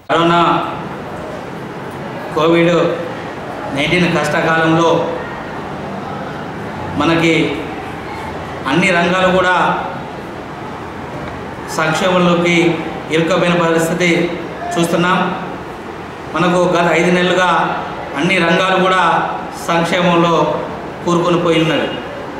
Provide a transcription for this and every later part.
corona Covid nineteen కష్టకాలంలో మనకి అన్ని రంగాలు కూడా సంక్షేమంలోకి ఇరుక్కుపోయిన పరిస్థితి చూస్తున్నాం మనకు గత ఐదు నెలలుగా అన్ని రంగాలు కూడా సంక్షేమంలో కూరుకొని పోయి ఉన్నది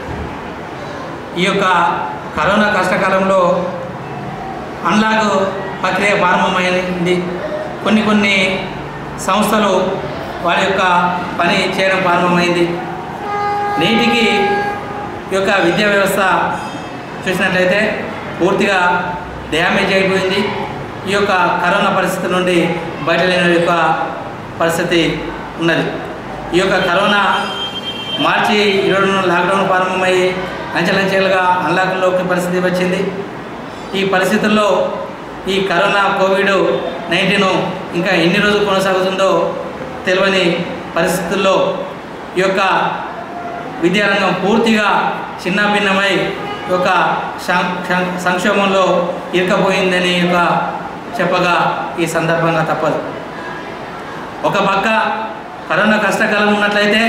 ఈ యొక్క కరోనా కష్టకాలంలో అన్లాక్ ప్రక్రియ ప్రారంభమైంది కొన్ని కొన్ని సంస్థలు వారి యొక్క పని చేయడం ప్రారంభమైంది నేటికి ఈ యొక్క విద్యా వ్యవస్థ చూసినట్లయితే పూర్తిగా డ్యామేజ్ అయిపోయింది ఈ యొక్క కరోనా పరిస్థితి నుండి బయటలేని యొక్క పరిస్థితి ఉన్నది ఈ యొక్క కరోనా మార్చి ఇరవై రెండు లాక్డౌన్ ప్రారంభమయ్యి అంచెలంచెలుగా అన్లాక్లోకి పరిస్థితి వచ్చింది ఈ పరిస్థితుల్లో ఈ కరోనా కోవిడ్ నైన్టీన్ ఇంకా ఎన్ని రోజులు కొనసాగుతుందో తెలియని పరిస్థితుల్లో ఈ యొక్క విద్యారంగం పూర్తిగా చిన్నభిన్నమై ఈ యొక్క సం- సం- సంక్షోభంలో ఇరుకపోయిందని యొక్క చెప్పగా ఈ సందర్భంగా తప్పదు ఒక పక్క కరోనా కష్టకాలం ఉన్నట్లయితే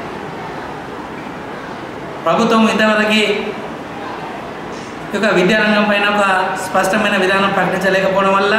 ప్రభుత్వం ఇంతవరకు ఈ యొక్క విద్యారంగం పైన ఒక స్పష్టమైన విధానం ప్రకటించలేకపోవడం వల్ల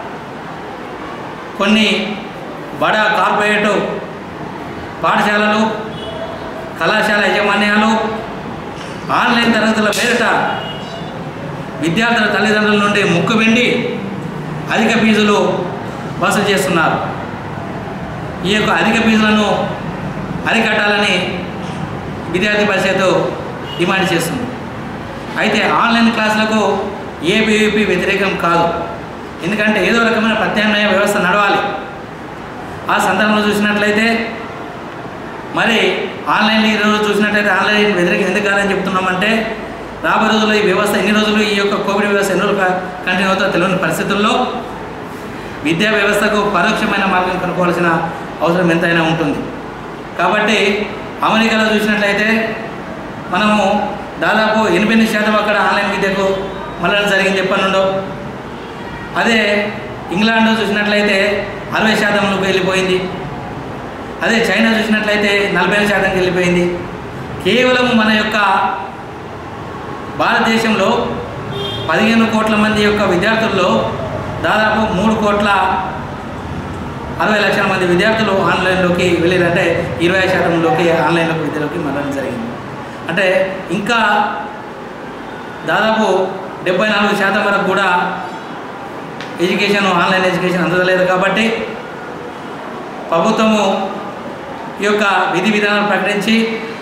కొన్ని బడా కార్పొరేటు పాఠశాలలు కళాశాల యాజమాన్యాలు ఆన్లైన్ తరగతుల పేరిట విద్యార్థుల తల్లిదండ్రుల నుండి ముక్కు వెండి అధిక ఫీజులు వసూలు చేస్తున్నారు ఈ యొక్క అధిక ఫీజులను అరికట్టాలని విద్యార్థి పరిషత్ డిమాండ్ చేస్తుంది అయితే ఆన్లైన్ క్లాసులకు ఏబీవీపీ వ్యతిరేకం కాదు ఎందుకంటే ఏదో రకమైన ప్రత్యామ్నాయ వ్యవస్థ నడవాలి ఆ సందర్భంలో చూసినట్లయితే మరి ఆన్లైన్ ఈ రోజు చూసినట్లయితే ఆన్లైన్ వ్యతిరేకం ఎందుకు కాదని చెప్తున్నామంటే రాబోయే రోజుల్లో ఈ వ్యవస్థ ఎన్ని రోజులు ఈ యొక్క కోవిడ్ వ్యవస్థ ఎన్ని రోజులు కంటిన్యూ అవుతుందో తెలియని పరిస్థితుల్లో విద్యా వ్యవస్థకు పరోక్షమైన మార్గం కనుక్కోవాల్సిన అవసరం ఎంతైనా ఉంటుంది కాబట్టి అమెరికాలో చూసినట్లయితే మనము దాదాపు ఎనభై శాతం అక్కడ ఆన్లైన్ విద్యకు మళ్ళడం జరిగింది ఎప్పటి అదే ఇంగ్లాండ్ చూసినట్లయితే అరవై శాతంలోకి వెళ్ళిపోయింది అదే చైనా చూసినట్లయితే నలభై ఐదు శాతంకి వెళ్ళిపోయింది కేవలం మన యొక్క భారతదేశంలో పదిహేను కోట్ల మంది యొక్క విద్యార్థుల్లో దాదాపు మూడు కోట్ల అరవై లక్షల మంది విద్యార్థులు ఆన్లైన్లోకి వెళ్ళారంటే ఇరవై శాతంలోకి ఆన్లైన్లోకి విద్యలోకి మళ్ళడం జరిగింది అంటే ఇంకా దాదాపు డెబ్బై నాలుగు శాతం వరకు కూడా ఎడ్యుకేషన్ ఆన్లైన్ ఎడ్యుకేషన్ అందలేదు కాబట్టి ప్రభుత్వము ఈ యొక్క విధి విధానాలు ప్రకటించి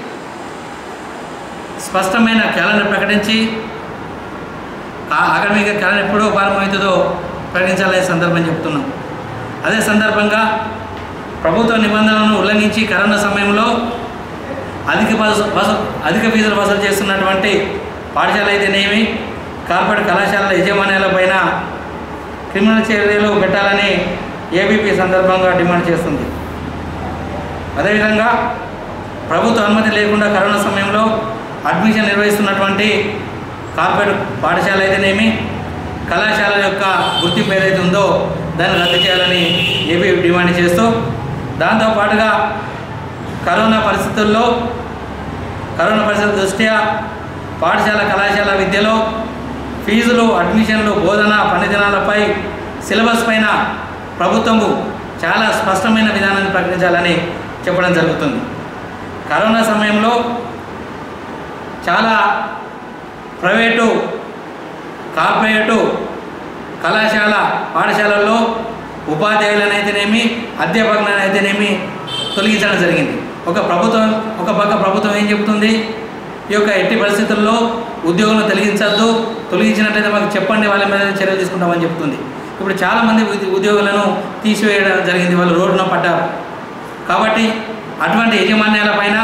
స్పష్టమైన క్యాలెండర్ ప్రకటించి ఆ- అకాడమిక్ క్యాలెండర్ ఎప్పుడో ప్రారంభమవుతుందో ప్రకటించాలనే సందర్భం చెప్తున్నాం అదే సందర్భంగా ప్రభుత్వ నిబంధనలను ఉల్లంఘించి కరోనా సమయంలో అధిక వసూ వసూ అధిక ఫీజులు వసూలు చేస్తున్నటువంటి పాఠశాల అయితేనేమి కార్పొరేట్ కళాశాలల యజమాన్యాలపైన క్రిమినల్ చర్యలు పెట్టాలని ఏబీపీ సందర్భంగా డిమాండ్ చేస్తుంది అదేవిధంగా ప్రభుత్వ అనుమతి లేకుండా కరోనా సమయంలో అడ్మిషన్ నిర్వహిస్తున్నటువంటి కార్పొరేట్ పాఠశాల అయితేనేమి కళాశాల యొక్క గుర్తింపు ఏదైతే ఉందో దాన్ని రద్దు చేయాలని ఏపీ డిమాండ్ చేస్తూ దాంతోపాటుగా కరోనా పరిస్థితుల్లో కరోనా పరిస్థితుల దృష్ట్యా పాఠశాల కళాశాల విద్యలో ఫీజులు అడ్మిషన్లు బోధన పనిదినాలపై సిలబస్ పైన ప్రభుత్వము చాలా స్పష్టమైన విధానాన్ని ప్రకటించాలని చెప్పడం జరుగుతుంది కరోనా సమయంలో చాలా ప్రైవేటు కార్పొరేటు కళాశాల పాఠశాలల్లో ఉపాధ్యాయులనైతేనేమి అధ్యాపకులనైతేనేమి తొలగించడం జరిగింది ఒక ప్రభుత్వం ఒక పక్క ప్రభుత్వం ఏం చెబుతుంది ఈ యొక్క ఎట్టి పరిస్థితుల్లో ఉద్యోగులను తొలగించద్దు తొలగించినట్లయితే మాకు చెప్పండి వాళ్ళ మీద చర్యలు తీసుకుంటామని చెప్తుంది ఇప్పుడు చాలామంది ఉద్య- ఉద్యోగులను తీసివేయడం జరిగింది వాళ్ళు రోడ్డున పడ్డారు కాబట్టి అటువంటి యజమాన్యాలపైన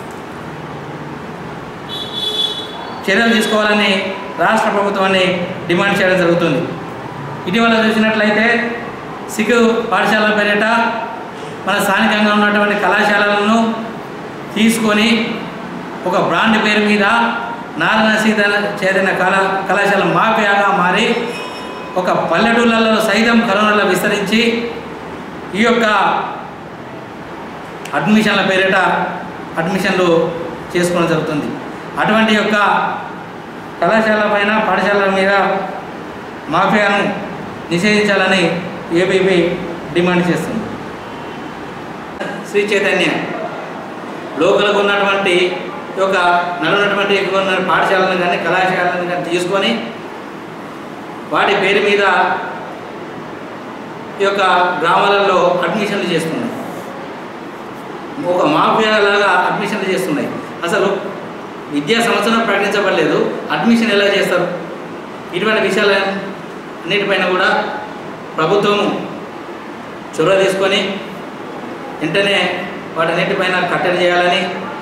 చర్యలు తీసుకోవాలని రాష్ట్ర ప్రభుత్వాన్ని డిమాండ్ చేయడం జరుగుతుంది ఇటీవల చూసినట్లయితే సిక్కు పాఠశాలల పేరిట మన స్థానికంగా ఉన్నటువంటి కళాశాలలను తీసుకొని ఒక బ్రాండ్ పేరు మీద నారాయణ సీత చేరిన కళా కళాశాల మాఫియాగా మారి ఒక పల్లెటూళ్ళలో సైతం కరోనాలో విస్తరించి ఈ యొక్క అడ్మిషన్ల పేరిట అడ్మిషన్లు చేసుకోవడం జరుగుతుంది అటువంటి యొక్క కళాశాల పైన పాఠశాలల మీద మాఫియాను నిషేధించాలని ఏబీపీ డిమాండ్ చేస్తుంది శ్రీ చైతన్య లోకల్గా ఉన్నటువంటి ఈ యొక్క నడున్నటువంటి ఎక్కువ ఉన్న పాఠశాలను కానీ కళాశాలను కానీ తీసుకొని వాటి పేరు మీద ఈ యొక్క గ్రామాలలో అడ్మిషన్లు చేస్తున్నాయి ఒక మాఫియా లాగా అడ్మిషన్లు చేస్తున్నాయి అసలు విద్యా సంవత్సరం ప్రకటించబడలేదు అడ్మిషన్ ఎలా చేస్తారు ఇటువంటి విషయాల అన్నిటిపైన కూడా ప్రభుత్వం చొరవ తీసుకొని వెంటనే వాటన్నిటిపైన కట్టడి చేయాలని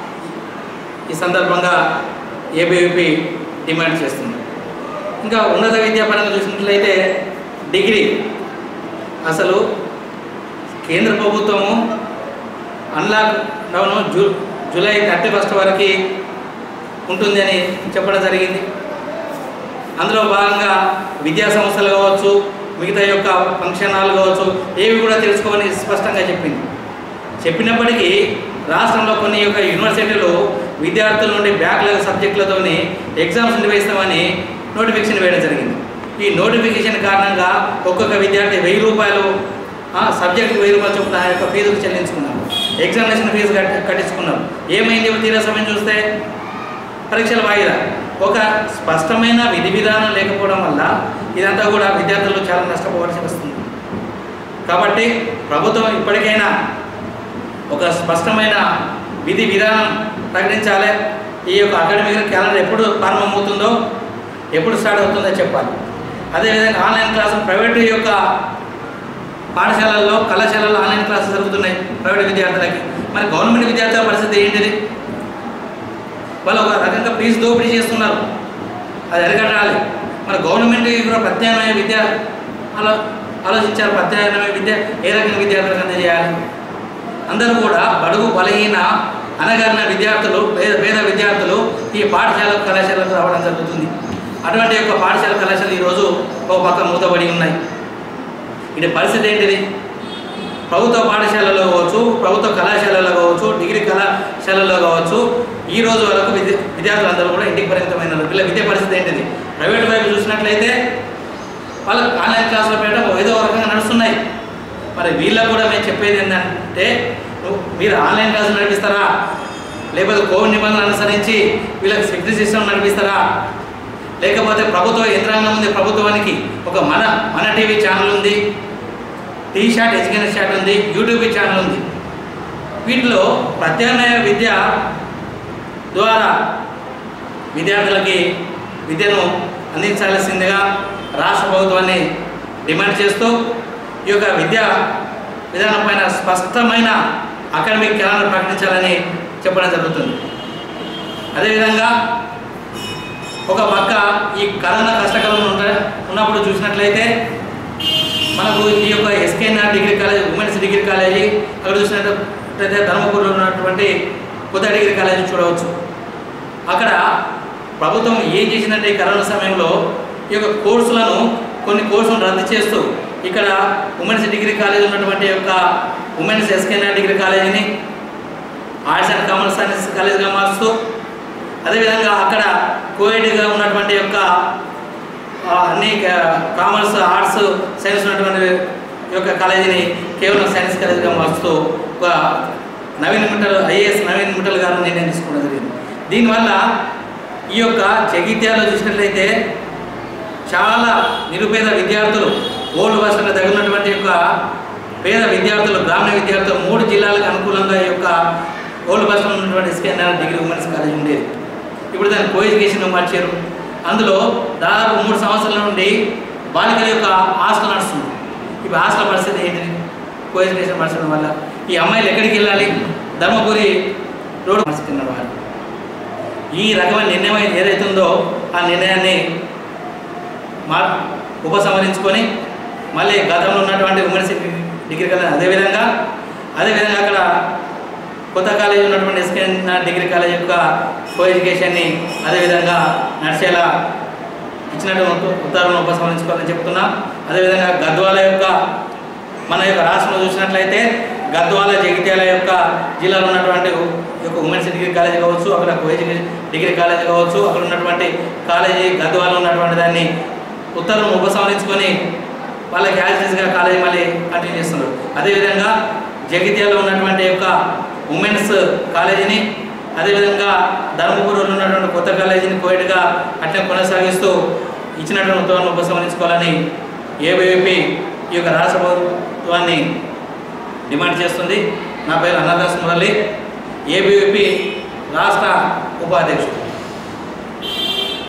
ఈ సందర్భంగా ఏబీవీపీ డిమాండ్ చేస్తుంది ఇంకా ఉన్నత విద్యాపరంగా చూసినట్లయితే డిగ్రీ అసలు కేంద్ర ప్రభుత్వము అన్లాక్ డౌన్ జూ జూలై థర్టీ ఫస్ట్ వరకు ఉంటుంది అని చెప్పడం జరిగింది అందులో భాగంగా విద్యా సంస్థలు కావచ్చు మిగతా యొక్క ఫంక్షన్ హాల్ కావచ్చు ఏవి కూడా తెలుసుకోమని స్పష్టంగా చెప్పింది చెప్పినప్పటికీ రాష్ట్రంలో కొన్ని యొక్క యూనివర్సిటీలు విద్యార్థుల నుండి బ్యాక్లాగ్ సబ్జెక్టులతోని ఎగ్జామ్స్ నిర్వహిస్తామని నోటిఫికేషన్ వేయడం జరిగింది ఈ నోటిఫికేషన్ కారణంగా ఒక్కొక్క విద్యార్థి వెయ్యి రూపాయలు సబ్జెక్ట్ వెయ్యి రూపాయలు చొప్పున ఆ యొక్క ఫీజులు చెల్లించుకున్నారు ఎగ్జామినేషన్ ఫీజు కట్టి కట్టించుకున్నారు ఏమైంది తీరా సమయం చూస్తే పరీక్షల వాయిదా ఒక స్పష్టమైన విధి విధానం లేకపోవడం వల్ల ఇదంతా కూడా విద్యార్థులు చాలా నష్టపోవాల్సి వస్తుంది కాబట్టి ప్రభుత్వం ఇప్పటికైనా ఒక స్పష్టమైన విధి విధానం ప్రకటించాలి ఈ యొక్క అకాడమిక్ క్యాలెండర్ ఎప్పుడు ప్రారంభమవుతుందో ఎప్పుడు స్టార్ట్ అవుతుందో చెప్పాలి అదేవిధంగా ఆన్లైన్ క్లాసులు ప్రైవేటు యొక్క పాఠశాలల్లో కళాశాలల్లో ఆన్లైన్ క్లాసులు జరుగుతున్నాయి ప్రైవేట్ విద్యార్థులకి మరి గవర్నమెంట్ విద్యార్థుల పరిస్థితి ఏంటిది వాళ్ళు ఒక రకంగా ఫీజు దోపిడీ చేస్తున్నారు అది అరికట్టాలి మరి గవర్నమెంట్ కూడా ప్రత్యామ్నాయ విద్య ఆలో ఆలోచించారు ప్రత్యామ్నాయ విద్య ఏ రకంగా విద్యార్థులకు అందజేయాలి అందరూ కూడా బడుగు బలహీన అనగారిన విద్యార్థులు పేద పేద విద్యార్థులు ఈ పాఠశాల కళాశాలకు రావడం జరుగుతుంది అటువంటి యొక్క పాఠశాల కళాశాలలు ఈరోజు ఒక పక్క మూతబడి ఉన్నాయి ఇది పరిస్థితి ఏంటిది ప్రభుత్వ పాఠశాలలో కావచ్చు ప్రభుత్వ కళాశాలలో కావచ్చు డిగ్రీ కళాశాలలో కావచ్చు ఈ రోజు వరకు విద్య విద్యార్థులందరూ కూడా ఇంటికి పరిమితమైన వీళ్ళ విద్య పరిస్థితి ఏంటిది ప్రైవేట్ వైపు చూసినట్లయితే వాళ్ళకి ఆన్లైన్ క్లాసుల పేట ఏదో ఒక రకంగా నడుస్తున్నాయి మరి వీళ్ళకు కూడా మేము చెప్పేది ఏంటంటే నువ్వు మీరు ఆన్లైన్ క్లాసులు నడిపిస్తారా లేకపోతే కోవిడ్ నిబంధనలు అనుసరించి వీళ్ళకి సెక్యూరిటీ సిస్టమ్ నడిపిస్తారా లేకపోతే ప్రభుత్వ యంత్రాంగం ఉంది ప్రభుత్వానికి ఒక మన మన టీవీ ఛానల్ ఉంది టీ షాట్ ఎడ్యుకేషన్ షాట్ ఉంది యూట్యూబ్ ఛానల్ ఉంది వీటిలో ప్రత్యామ్నాయ విద్య ద్వారా విద్యార్థులకి విద్యను అందించాల్సిందిగా రాష్ట్ర ప్రభుత్వాన్ని డిమాండ్ చేస్తూ ఈ యొక్క విద్యా విధానం పైన స్పష్టమైన అకాడమిక్ క్యాలెండర్ ప్రకటించాలని చెప్పడం జరుగుతుంది అదేవిధంగా ఒక పక్క ఈ కరోనా కష్టకాలం ఉంట ఉన్నప్పుడు చూసినట్లయితే మనకు ఈ యొక్క SKNR degree college women's degree college అక్కడ చూసినట్లయితే ధర్మపురంలో ఉన్నటువంటి కొత్త డిగ్రీ కాలేజీ చూడవచ్చు అక్కడ ప్రభుత్వం ఏం చేసిందంటే ఈ కరోనా సమయంలో ఈ యొక్క కోర్సులను కొన్ని కోర్సులను రద్దు చేస్తూ ఇక్కడ ఉమెన్స్ డిగ్రీ కాలేజ్ ఉన్నటువంటి యొక్క ఉమెన్స్ ఎస్కేఎన్ఆర్ డిగ్రీ కాలేజీని ఆర్ట్స్ అండ్ కామర్స్ సైన్స్ కాలేజ్గా మారుస్తూ అదేవిధంగా అక్కడ కోవిడ్గా ఉన్నటువంటి యొక్క ఆ, అన్ని కా- కామర్స్ ఆర్ట్స్ సైన్స్ ఉన్నటువంటి ఈ యొక్క కాలేజీని కేవలం సైన్స్ కాలేజీగా మారుస్తూ ఒక నవీన్ మిట్టల్ ఐఏఎస్ నవీన్ మిట్టల్ గారు నిర్ణయం తీసుకోవడం జరిగింది దీనివల్ల ఈ యొక్క జగిత్యాలో చూసినట్లయితే చాలా నిరుపేద విద్యార్థులు ఓల్డ్ బస్సులకు తగినటువంటి యొక్క పేద విద్యార్థులు గ్రామీణ విద్యార్థులు మూడు జిల్లాలకు అనుకూలంగా ఈ యొక్క ఓల్డ్ బస్సులో ఉన్నటువంటి ఎస్కేఎన్ఆర్ డిగ్రీ ఉమెన్స్ కాలేజ్ ఉండేది ఇప్పుడు దాన్ని కో ఎడ్యుకేషన్ మార్చారు అందులో దాదాపు మూడు సంవత్సరాల నుండి బాలికల యొక్క హాస్టల్ నడుస్తుంది ఇప్పుడు హాస్టల్ పరిస్థితి ఏంటిది కో ఎడ్యుకేషన్ మార్చడం వల్ల ఈ అమ్మాయిలు ఎక్కడికి వెళ్ళాలి ధర్మపురి రోడ్డు మార్చుతున్నారు వాళ్ళు ఈ రకమైన నిర్ణయం ఏదైతే ఉందో ఆ నిర్ణయాన్ని మా ఉపసంహరించుకొని మళ్ళీ గతంలో ఉన్నటువంటి ఉమెన్స్ డిగ్రీ కాలేజ్ అదేవిధంగా అదేవిధంగా అక్కడ కొత్త కాలేజ్ ఉన్నటువంటి ఎస్కేఎన్ డిగ్రీ కాలేజ్ యొక్క కో ఎడ్యుకేషన్ని అదేవిధంగా నడిచేలా ఇచ్చినటువంటి ఉత్తర్వులను ఉపసంహరించుకోవాలని చెప్తున్నాం అదేవిధంగా గద్వాల యొక్క మన యొక్క రాష్ట్రంలో చూసినట్లయితే గద్వాల జగిత్యాల యొక్క జిల్లాలో ఉన్నటువంటి యొక్క ఉమెన్స్ డిగ్రీ కాలేజీ కావచ్చు అక్కడ కోహెజ్ డిగ్రీ కాలేజీ కావచ్చు అక్కడ ఉన్నటువంటి కాలేజీ గద్వాలలో ఉన్నటువంటి దాన్ని ఉత్తర్వులను ఉపసంహరించుకొని వాళ్ళకి యాజిటీస్గా కాలేజీ మళ్ళీ కంటిన్యూ చేస్తున్నారు అదేవిధంగా జగిత్యాలలో ఉన్నటువంటి యొక్క ఉమెన్స్ కాలేజీని అదేవిధంగా ధర్మపురంలో ఉన్నటువంటి కొత్త కాలేజీని కోవిడ్గా అట్లా కొనసాగిస్తూ ఇచ్చినటువంటి ఉత్తర్వులను ఉపసంహరించుకోవాలని ఏబీవీపీ ఈ యొక్క రాష్ట్ర ప్రభుత్వాన్ని డిమాండ్ చేస్తుంది నా పేరు అన్నదాస్ మురళి ఏబీవీపీ రాష్ట్ర ఉపాధ్యక్షుడు